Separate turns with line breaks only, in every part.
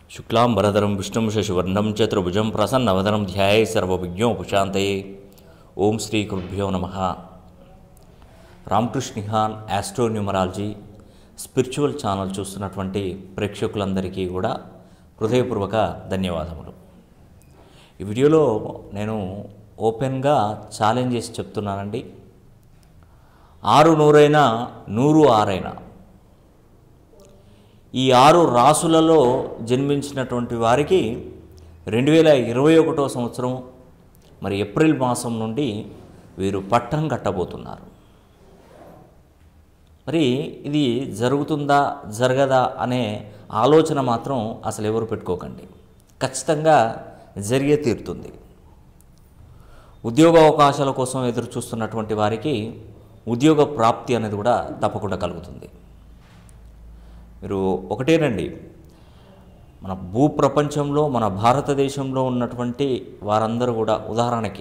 శుక్లాం వరదరం విష్ణుం శశివర్ణం చతుర్భుజం ప్రసన్నవదనం ధ్యాయే సర్వవిజ్ఞోపశాంతయే ఓం శ్రీ గురుభ్యో నమ రామకృష్ణిహాన్ ఆస్ట్రో న్యూమరాలజీ స్పిరిచువల్ ఛానల్ చూస్తున్నటువంటి ప్రేక్షకులందరికీ కూడా హృదయపూర్వక ధన్యవాదములు ఈ వీడియోలో నేను ఓపెన్గా ఛాలెంజ్ చేసి చెప్తున్నానండి ఆరు నూరైనా నూరు ఆరైనా ఈ ఆరు రాసులలో జన్మించినటువంటి వారికి రెండు వేల ఇరవై ఒకటో సంవత్సరం మరి ఏప్రిల్ మాసం నుండి వీరు పట్టం కట్టబోతున్నారు మరి ఇది జరుగుతుందా జరగదా అనే ఆలోచన మాత్రం అసలు ఎవరు పెట్టుకోకండి ఖచ్చితంగా జరిగే తీరుతుంది ఉద్యోగ అవకాశాల కోసం ఎదురు చూస్తున్నటువంటి వారికి ఉద్యోగ ప్రాప్తి అనేది కూడా తప్పకుండా కలుగుతుంది మీరు ఒకటేనండి మన భూప్రపంచంలో మన భారతదేశంలో ఉన్నటువంటి వారందరూ కూడా ఉదాహరణకి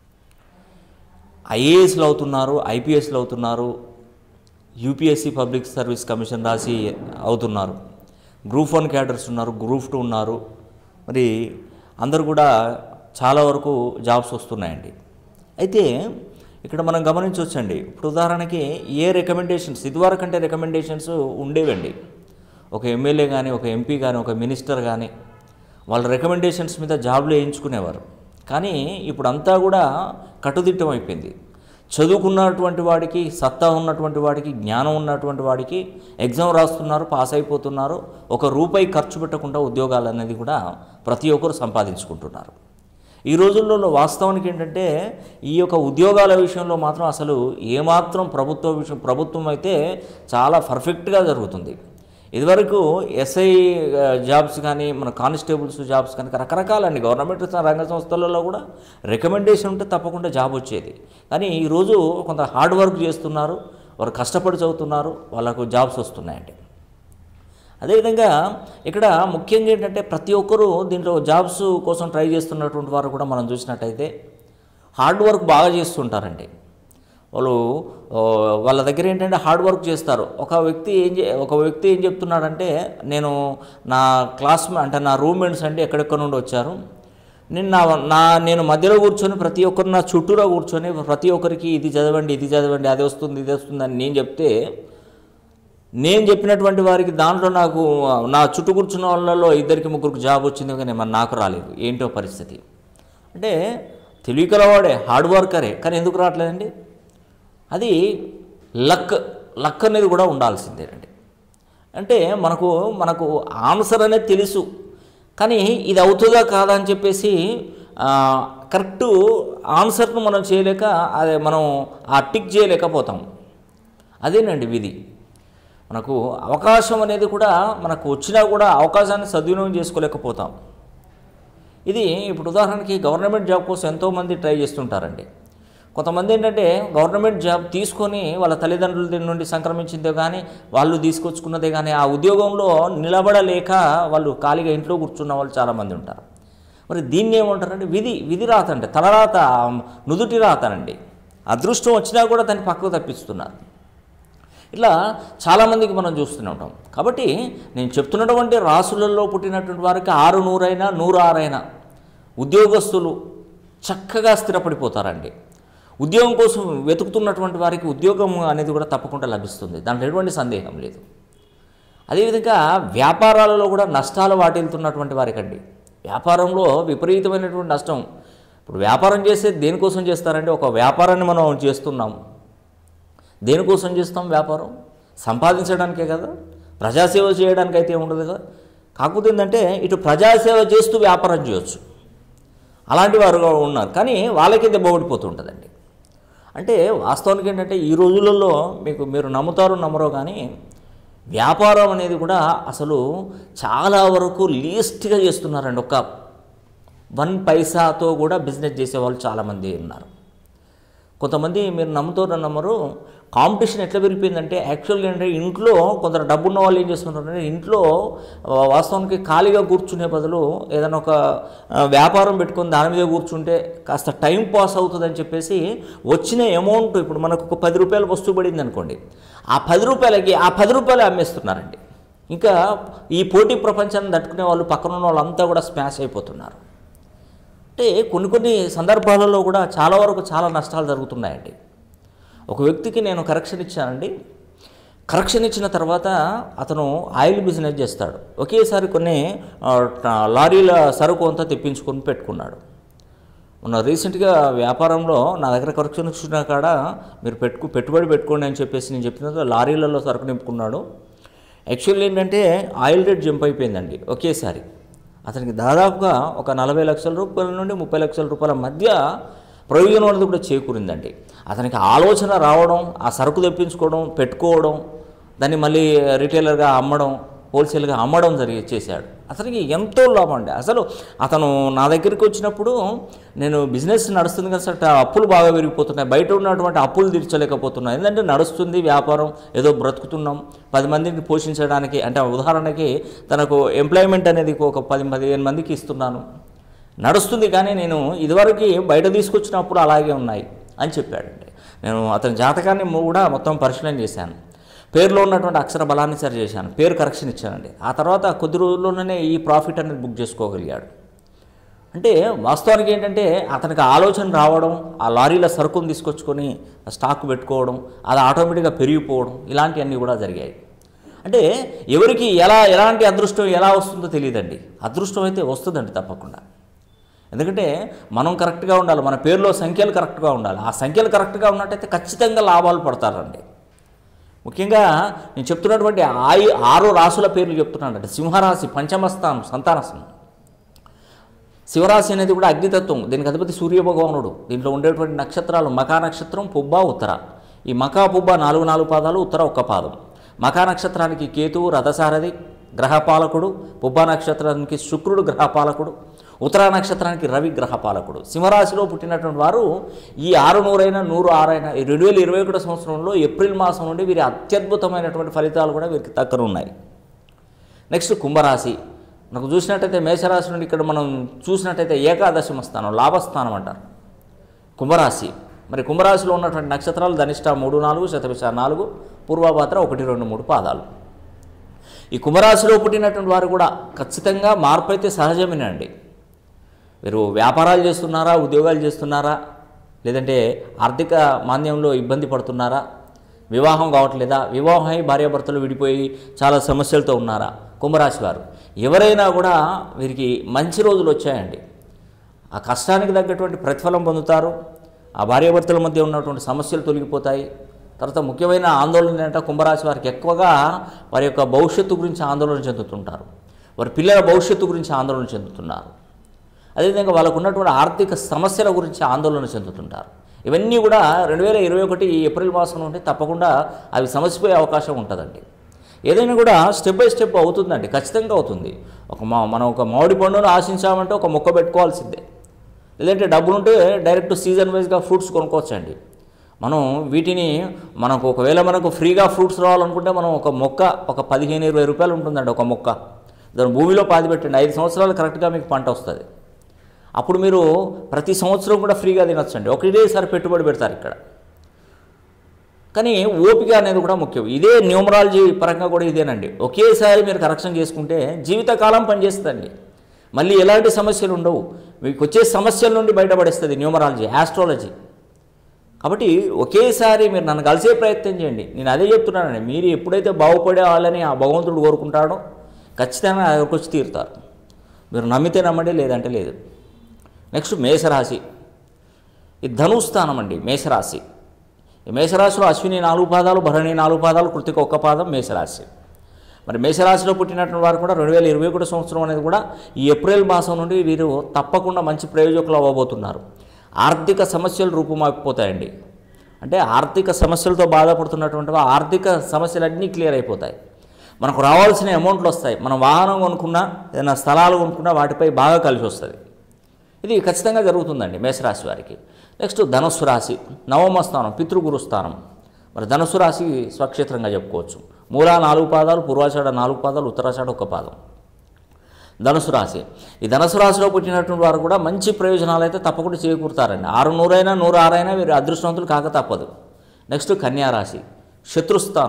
ఐఏఎస్లు అవుతున్నారు ఐపీఎస్లు అవుతున్నారు యూపీఎస్సీ పబ్లిక్ సర్వీస్ కమిషన్ రాసి అవుతున్నారు గ్రూప్ వన్ క్యాడర్స్ ఉన్నారు గ్రూప్ టూ ఉన్నారు మరి అందరూ కూడా చాలా వరకు జాబ్స్ వస్తున్నాయండి అయితే ఇక్కడ మనం గమనించవచ్చండి ఇప్పుడు ఉదాహరణకి ఏ రికమెండేషన్స్ ఇదివరకంటే రికమెండేషన్స్ ఉండేవండి ఒక ఎమ్మెల్యే కానీ ఒక ఎంపీ కానీ ఒక మినిస్టర్ కానీ వాళ్ళ రికమెండేషన్స్ మీద జాబ్లు వేయించుకునేవారు కానీ ఇప్పుడు అంతా కూడా కట్టుదిట్టం అయిపోయింది చదువుకున్నటువంటి వాడికి సత్తా ఉన్నటువంటి వాడికి జ్ఞానం ఉన్నటువంటి వాడికి ఎగ్జామ్ రాస్తున్నారు పాస్ అయిపోతున్నారు ఒక రూపాయి ఖర్చు పెట్టకుండా ఉద్యోగాలు అనేది కూడా ప్రతి ఒక్కరు సంపాదించుకుంటున్నారు ఈ రోజుల్లో వాస్తవానికి ఏంటంటే ఈ యొక్క ఉద్యోగాల విషయంలో మాత్రం అసలు ఏమాత్రం ప్రభుత్వ విషయం ప్రభుత్వం అయితే చాలా పర్ఫెక్ట్గా జరుగుతుంది ఇదివరకు ఎస్ఐ జాబ్స్ కానీ మన కానిస్టేబుల్స్ జాబ్స్ కానీ రకరకాలండి గవర్నమెంట్ రంగ సంస్థలలో కూడా రికమెండేషన్ ఉంటే తప్పకుండా జాబ్ వచ్చేది కానీ ఈరోజు కొంత హార్డ్ వర్క్ చేస్తున్నారు వారు కష్టపడి చదువుతున్నారు వాళ్ళకు జాబ్స్ వస్తున్నాయండి అదేవిధంగా ఇక్కడ ముఖ్యంగా ఏంటంటే ప్రతి ఒక్కరూ దీంట్లో జాబ్స్ కోసం ట్రై చేస్తున్నటువంటి వారు కూడా మనం చూసినట్టయితే హార్డ్ వర్క్ బాగా చేస్తుంటారండి వాళ్ళు ఆ, వాళ్ళ దగ్గర ఏంటంటే హార్డ్ వర్క్ చేస్తారు ఒక వ్యక్తి ఏం చే ఒక వ్యక్తి ఏం చెప్తున్నాడంటే నేను నా క్లాస్ అంటే నా రూమ్మేట్స్ అంటే ఎక్కడెక్కడ నుండి వచ్చారు నేను నా నా నేను మధ్యలో కూర్చొని ప్రతి ఒక్కరు నా చుట్టూరా కూర్చొని ప్రతి ఒక్కరికి ఇది చదవండి ఇది చదవండి అది వస్తుంది ఇది వస్తుంది అని నేను చెప్తే నేను చెప్పినటువంటి వారికి దాంట్లో నాకు నా చుట్టూ కూర్చున్న వాళ్ళలో ఇద్దరికి ముగ్గురికి జాబ్ వచ్చింది కానీ మరి నాకు రాలేదు ఏంటో పరిస్థితి అంటే తెలివికలవాడే హార్డ్ వర్కరే కానీ ఎందుకు రావట్లేదండి అది లక్ లక్ అనేది కూడా ఉండాల్సిందేనండి అంటే మనకు మనకు ఆన్సర్ అనేది తెలుసు కానీ ఇది అవుతుందా కాదా అని చెప్పేసి కరెక్ట్ ఆన్సర్ను మనం చేయలేక అదే మనం ఆ టిక్ చేయలేకపోతాం అదేనండి విధి మనకు అవకాశం అనేది కూడా మనకు వచ్చినా కూడా అవకాశాన్ని సద్వినియోగం చేసుకోలేకపోతాం ఇది ఇప్పుడు ఉదాహరణకి గవర్నమెంట్ జాబ్ కోసం ఎంతోమంది ట్రై చేస్తుంటారండి కొంతమంది ఏంటంటే గవర్నమెంట్ జాబ్ తీసుకొని వాళ్ళ తల్లిదండ్రుల దగ్గర నుండి సంక్రమించిందే కానీ వాళ్ళు తీసుకొచ్చుకున్నదే కానీ ఆ ఉద్యోగంలో నిలబడలేక వాళ్ళు ఖాళీగా ఇంట్లో కూర్చున్న వాళ్ళు చాలామంది ఉంటారు మరి దీన్ని ఏమంటారంటే విధి విధి రాత అంటే తలరాత నుదుటి రాతనండి అదృష్టం వచ్చినా కూడా దాన్ని పక్కకు తప్పిస్తున్నారు ఇట్లా చాలామందికి మనం చూస్తూనే ఉంటాం కాబట్టి నేను చెప్తున్నటువంటి రాసులలో పుట్టినటువంటి వారికి ఆరు నూరైనా నూరు ఆరైనా ఉద్యోగస్తులు చక్కగా స్థిరపడిపోతారండి ఉద్యోగం కోసం వెతుకుతున్నటువంటి వారికి ఉద్యోగం అనేది కూడా తప్పకుండా లభిస్తుంది దాంట్లో ఎటువంటి సందేహం లేదు అదేవిధంగా వ్యాపారాలలో కూడా నష్టాలు వాటిల్తున్నటువంటి వారికండి వ్యాపారంలో విపరీతమైనటువంటి నష్టం ఇప్పుడు వ్యాపారం చేసే దేనికోసం చేస్తారంటే ఒక వ్యాపారాన్ని మనం చేస్తున్నాం దేనికోసం చేస్తాం వ్యాపారం సంపాదించడానికే కదా ప్రజాసేవ చేయడానికి అయితే ఉండదు కదా కాకపోతే ఏంటంటే ఇటు ప్రజాసేవ చేస్తూ వ్యాపారం చేయొచ్చు అలాంటి వారు కూడా ఉన్నారు కానీ వాళ్ళకి దెబ్బపడిపోతుంటుందండి అంటే వాస్తవానికి ఏంటంటే ఈ రోజులలో మీకు మీరు నమ్ముతారో నమ్మరో కానీ వ్యాపారం అనేది కూడా అసలు చాలా వరకు లీస్ట్గా చేస్తున్నారండి ఒక వన్ పైసాతో కూడా బిజినెస్ చేసేవాళ్ళు చాలామంది ఉన్నారు కొంతమంది మీరు నమ్ముతారో నమ్మరు కాంపిటీషన్ ఎట్లా పెరిగిపోయిందంటే యాక్చువల్గా ఏంటంటే ఇంట్లో కొందరు డబ్బున్న వాళ్ళు ఏం చేస్తుంటారంటే ఇంట్లో ఆ, వాస్తవానికి ఖాళీగా కూర్చునే బదులు ఏదైనా ఒక ఆ, వ్యాపారం పెట్టుకొని దాని మీద కూర్చుంటే కాస్త టైం పాస్ అవుతుందని చెప్పేసి వచ్చిన అమౌంట్ ఇప్పుడు మనకు ఒక పది రూపాయల వస్తువు పడింది అనుకోండి ఆ పది రూపాయలకి ఆ పది రూపాయలు అమ్మేస్తున్నారండి ఇంకా ఈ పోటీ ప్రపంచాన్ని తట్టుకునే వాళ్ళు పక్కన ఉన్న వాళ్ళంతా కూడా స్మాష్ అయిపోతున్నారు అంటే కొన్ని కొన్ని సందర్భాలలో కూడా చాలా వరకు చాలా నష్టాలు జరుగుతున్నాయండి ఒక వ్యక్తికి నేను కరెక్షన్ ఇచ్చానండి కరెక్షన్ ఇచ్చిన తర్వాత అతను ఆయిల్ బిజినెస్ చేస్తాడు ఒకేసారి కొన్ని ఆ, ట- లారీల సరుకు అంతా తెప్పించుకొని పెట్టుకున్నాడు మొన్న రీసెంట్గా వ్యాపారంలో నా దగ్గర కరెక్షన్ ఇచ్చిన కాడ మీరు పెట్టుకు పెట్టుబడి పెట్టుకోండి అని చెప్పేసి నేను చెప్పిన తర్వాత లారీలలో సరుకు నింపుకున్నాడు యాక్చువల్లీ ఏంటంటే ఆయిల్ రేట్ జంప్ అయిపోయిందండి ఒకేసారి అతనికి దాదాపుగా ఒక నలభై లక్షల రూపాయల నుండి ముప్పై లక్షల రూపాయల మధ్య ప్రయోజనం అనేది కూడా చేకూరిందండి అతనికి ఆలోచన రావడం ఆ సరుకు తెప్పించుకోవడం పెట్టుకోవడం దాన్ని మళ్ళీ రిటైలర్గా అమ్మడం హోల్సేల్గా అమ్మడం జరిగి చేశాడు అతనికి ఎంతో లాభం అండి అసలు అతను నా దగ్గరికి వచ్చినప్పుడు నేను బిజినెస్ నడుస్తుంది కదా సార్ అప్పులు బాగా పెరిగిపోతున్నాయి బయట ఉన్నటువంటి అప్పులు తీర్చలేకపోతున్నాయి ఎందుకంటే నడుస్తుంది వ్యాపారం ఏదో బ్రతుకుతున్నాం పది మందిని పోషించడానికి అంటే ఉదాహరణకి తనకు ఎంప్లాయ్మెంట్ అనేది ఒక పది పదిహేను మందికి ఇస్తున్నాను నడుస్తుంది కానీ నేను ఇదివరకు బయట తీసుకొచ్చినప్పుడు అలాగే ఉన్నాయి అని చెప్పాడండి నేను అతని జాతకాన్ని కూడా మొత్తం పరిశీలన చేశాను పేరులో ఉన్నటువంటి అక్షర బలాన్ని సరి చేశాను పేరు కరెక్షన్ ఇచ్చానండి ఆ తర్వాత కొద్ది రోజుల్లోనే ఈ ప్రాఫిట్ అనేది బుక్ చేసుకోగలిగాడు అంటే వాస్తవానికి ఏంటంటే అతనికి ఆలోచన రావడం ఆ లారీల సరుకును తీసుకొచ్చుకొని స్టాక్ పెట్టుకోవడం అది ఆటోమేటిక్గా పెరిగిపోవడం ఇలాంటివన్నీ కూడా జరిగాయి అంటే ఎవరికి ఎలా ఎలాంటి అదృష్టం ఎలా వస్తుందో తెలియదండి అదృష్టం అయితే వస్తుందండి తప్పకుండా ఎందుకంటే మనం కరెక్ట్గా ఉండాలి మన పేరులో సంఖ్యలు కరెక్ట్గా ఉండాలి ఆ సంఖ్యలు కరెక్ట్గా ఉన్నట్టయితే ఖచ్చితంగా లాభాలు పడతారండి ముఖ్యంగా నేను చెప్తున్నటువంటి ఆయి ఆరు రాసుల పేర్లు చెప్తున్నానంటే సింహరాశి పంచమస్థానం సంతానస్థానం శివరాశి అనేది కూడా అగ్నితత్వం దీనికి అధిపతి సూర్యభగవానుడు దీంట్లో ఉండేటువంటి నక్షత్రాలు మకా నక్షత్రం పుబ్బ ఉత్తర ఈ మకా పుబ్బ నాలుగు నాలుగు పాదాలు ఉత్తర ఒక్క పాదం మకా నక్షత్రానికి కేతువు రథసారథి గ్రహపాలకుడు పుబ్బ నక్షత్రానికి శుక్రుడు గ్రహపాలకుడు ఉత్తర నక్షత్రానికి రవి గ్రహపాలకుడు సింహరాశిలో పుట్టినటువంటి వారు ఈ ఆరు నూరైనా నూరు ఆరైనా ఈ రెండు వేల ఇరవై ఒకటో సంవత్సరంలో ఏప్రిల్ మాసం నుండి వీరి అత్యద్భుతమైనటువంటి ఫలితాలు కూడా వీరికి దక్కనున్నాయి నెక్స్ట్ కుంభరాశి మనకు చూసినట్టయితే మేషరాశి నుండి ఇక్కడ మనం చూసినట్టయితే ఏకాదశమ స్థానం లాభస్థానం అంటారు కుంభరాశి మరి కుంభరాశిలో ఉన్నటువంటి నక్షత్రాలు ధనిష్ట మూడు నాలుగు శతభిష నాలుగు పూర్వభాద్ర ఒకటి రెండు మూడు పాదాలు ఈ కుంభరాశిలో పుట్టినటువంటి వారు కూడా ఖచ్చితంగా మార్పు అయితే సహజమేనండి మీరు వ్యాపారాలు చేస్తున్నారా ఉద్యోగాలు చేస్తున్నారా లేదంటే ఆర్థిక మాంద్యంలో ఇబ్బంది పడుతున్నారా వివాహం కావట్లేదా వివాహం అయి భార్యాభర్తలు విడిపోయి చాలా సమస్యలతో ఉన్నారా కుంభరాశి వారు ఎవరైనా కూడా వీరికి మంచి రోజులు వచ్చాయండి ఆ కష్టానికి తగ్గటువంటి ప్రతిఫలం పొందుతారు ఆ భార్యాభర్తల మధ్య ఉన్నటువంటి సమస్యలు తొలగిపోతాయి తర్వాత ముఖ్యమైన ఆందోళన ఏంటంటే కుంభరాశి వారికి ఎక్కువగా వారి యొక్క భవిష్యత్తు గురించి ఆందోళన చెందుతుంటారు వారి పిల్లల భవిష్యత్తు గురించి ఆందోళన చెందుతున్నారు అదేవిధంగా వాళ్ళకు ఉన్నటువంటి ఆర్థిక సమస్యల గురించి ఆందోళన చెందుతుంటారు ఇవన్నీ కూడా రెండు వేల ఇరవై ఒకటి ఏప్రిల్ మాసం నుండి తప్పకుండా అవి సమసిపోయే అవకాశం ఉంటుందండి ఏదైనా కూడా స్టెప్ బై స్టెప్ అవుతుందండి ఖచ్చితంగా అవుతుంది ఒక మా మనం ఒక మామిడి పండును ఆశించామంటే ఒక మొక్క పెట్టుకోవాల్సిందే లేదంటే డబ్బులుంటే డైరెక్ట్ సీజన్ వైజ్గా ఫ్రూట్స్ కొనుక్కోవచ్చండి మనం వీటిని మనకు ఒకవేళ మనకు ఫ్రీగా ఫ్రూట్స్ రావాలనుకుంటే మనం ఒక మొక్క ఒక పదిహేను ఇరవై రూపాయలు ఉంటుందండి ఒక మొక్క దాని భూమిలో పాతి పెట్టండి ఐదు సంవత్సరాలు కరెక్ట్గా మీకు పంట వస్తుంది అప్పుడు మీరు ప్రతి సంవత్సరం కూడా ఫ్రీగా తినొచ్చండి ఒకటేసారి పెట్టుబడి పెడతారు ఇక్కడ కానీ ఓపిక అనేది కూడా ముఖ్యం ఇదే న్యూమరాలజీ పరంగా కూడా ఇదేనండి ఒకేసారి మీరు కరెక్షన్ చేసుకుంటే జీవితకాలం పనిచేస్తుందండి మళ్ళీ ఎలాంటి సమస్యలు ఉండవు మీకు వచ్చే సమస్యల నుండి బయటపడేస్తుంది న్యూమరాలజీ ఆస్ట్రాలజీ కాబట్టి ఒకేసారి మీరు నన్ను కలిసే ప్రయత్నం చేయండి నేను అదే చెప్తున్నానండి మీరు ఎప్పుడైతే బాగుపడే వాళ్ళని ఆ భగవంతుడు కోరుకుంటాడో ఖచ్చితంగా అక్కడికి వచ్చి తీరుతారు మీరు నమ్మితే నమ్మండి లేదంటే లేదు నెక్స్ట్ మేషరాశి ఇది ధనుస్థానం అండి మేషరాశి ఈ మేషరాశిలో అశ్విని నాలుగు పాదాలు భరణి నాలుగు పాదాలు కృతిక ఒక్క పాదం మేషరాశి మరి మేషరాశిలో పుట్టినటువంటి వారు కూడా రెండు వేల ఇరవై ఒకటి సంవత్సరం అనేది కూడా ఈ ఏప్రిల్ మాసం నుండి వీరు తప్పకుండా మంచి ప్రయోజకులు అవ్వబోతున్నారు ఆర్థిక సమస్యలు రూపుమాపిపోతాయండి అంటే ఆర్థిక సమస్యలతో బాధపడుతున్నటువంటి వా- ఆర్థిక సమస్యలన్నీ క్లియర్ అయిపోతాయి మనకు రావాల్సిన అమౌంట్లు వస్తాయి మనం వాహనం కొనుక్కున్నా ఏదైనా స్థలాలు కొనుక్కున్నా వాటిపై బాగా కలిసి వస్తుంది ఇది ఖచ్చితంగా జరుగుతుందండి మేషరాశి వారికి నెక్స్ట్ ధనుస్సు రాశి నవమ స్థానం పితృగురు స్థానం మరి ధనుస్సు రాశి స్వక్షేత్రంగా చెప్పుకోవచ్చు మూలా నాలుగు పాదాలు పూర్వాషాఢ నాలుగు పాదాలు ఉత్తరాషాఢ ఒక పాదం ధనుసు రాశి ఈ ధనుసు రాశిలో పుట్టినటువంటి వారు కూడా మంచి ప్రయోజనాలు అయితే తప్పకుండా చేకూరుతారండి ఆరు నూరైనా నూరు ఆరైనా వీరు అదృష్టవంతులు కాక తప్పదు నెక్స్ట్ కన్యా రాశి శత్రుస్థానం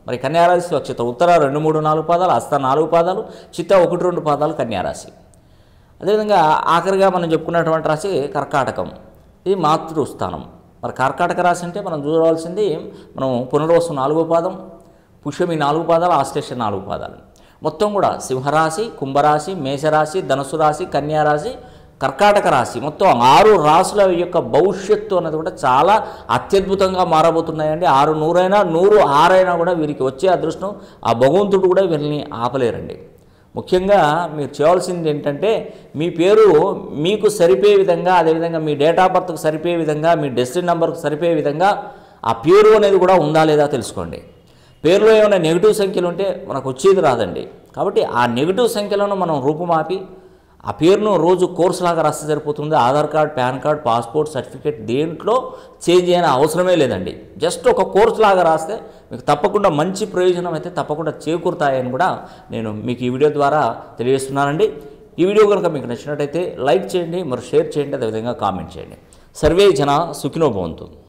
మరి కన్యారాశి స్వచ్ఛత ఉత్తర రెండు మూడు నాలుగు పాదాలు హస్త నాలుగు పాదాలు చిత్త ఒకటి రెండు పాదాలు కన్యారాశి అదేవిధంగా ఆఖరిగా మనం చెప్పుకున్నటువంటి రాశి కర్కాటకం ఇది మాతృస్థానం మరి కర్కాటక రాశి అంటే మనం చూడవలసింది మనం పునర్వసు నాలుగో పాదం పుష్యమి నాలుగు పాదాలు ఆశ్లేష నాలుగు పాదాలు మొత్తం కూడా సింహరాశి కుంభరాశి మేషరాశి ధనుసు రాశి కన్యారాశి కర్కాటక రాశి మొత్తం ఆరు రాశుల యొక్క భవిష్యత్తు అనేది కూడా చాలా అత్యద్భుతంగా మారబోతున్నాయండి ఆరు నూరైనా నూరు ఆరైనా కూడా వీరికి వచ్చే అదృష్టం ఆ భగవంతుడు కూడా వీరిని ఆపలేరండి ముఖ్యంగా మీరు చేయవలసింది ఏంటంటే మీ పేరు మీకు సరిపోయే విధంగా అదేవిధంగా మీ డేట్ ఆఫ్ బర్త్కి సరిపోయే విధంగా మీ డెస్టినీ నెంబర్కి సరిపోయే విధంగా ఆ పేరు అనేది కూడా ఉందా లేదా తెలుసుకోండి పేరులో ఏమైనా నెగిటివ్ సంఖ్యలు ఉంటే మనకు వచ్చేది రాదండి కాబట్టి ఆ నెగిటివ్ సంఖ్యలను మనం రూపుమాపి ఆ పేరును రోజు కోర్స్ లాగా రాస్తే సరిపోతుంది Aadhaar card pan card passport certificate దేంట్లో చేంజ్ అయిన అవసరమే లేదండి జస్ట్ ఒక కోర్స్ లాగా రాస్తే మీకు తప్పకుండా మంచి ప్రయోజనం అయితే తప్పకుండా చేకూరుతాయని కూడా నేను మీకు ఈ వీడియో ద్వారా తెలియజేస్తున్నానండి ఈ వీడియో కనుక మీకు నచ్చినట్టయితే లైక్ చేయండి మరి షేర్ చేయండి అదేవిధంగా కామెంట్ చేయండి సర్వే జన సుఖినో భవంతు